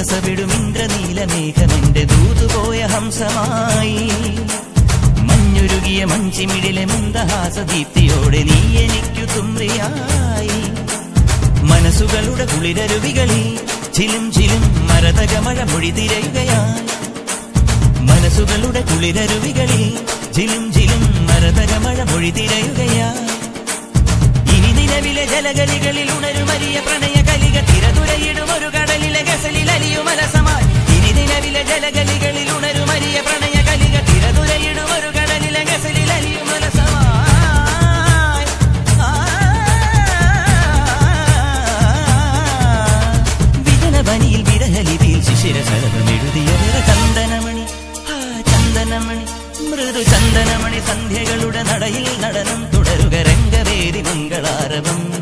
സരസവിടും ഇന്ദ്രനീലമേഘമെന്റെ ദൂതുപോയ ഹംസമായി മഞ്ഞുരുകിയ മഞ്ചിമിഴിലെ മന്ദഹാസദീപ്തിയോടെ നീ എനിക്കു തുമ്രിയായി മനസ്സുകളുടെ കുളിരരുവികളിൽ ചിലും ചിലും മരതകമഴ മൊഴി തിരയുകയായി മനസ്സുകളുടെ കുളിരരുവികളിൽ ചിലും ചിലും മരതകമഴ മൊഴി തിരയുകയായി ഇനി നിലവിലെ ജലഗലികളിൽ ഉണരുമരിയ പ്രണയ കലിക തിരതുരയിടും ഒരു കടലിലെ ഗസലിൽ അലിയും അലസമായി ഇനി നിലവിലെ ജലഗലികളിൽ ഉണരുമരിയ പ്രണയ കലിക തിരതുരയിടും ഒരു കടലിലെ ഗസലിൽ അലിയും അലസമായി വിജനവനിയിൽ വിരഹലിതിയിൽ ശിശിര ശരതമെഴുതിയ നിറ ചന്ദനമണി ആ ചന്ദനമണി മൃദു ചന്ദനമണി സന്ധ്യകളുടെ നടയിൽ നടനം തുടരുക രംഗവേദി മംഗളാരവം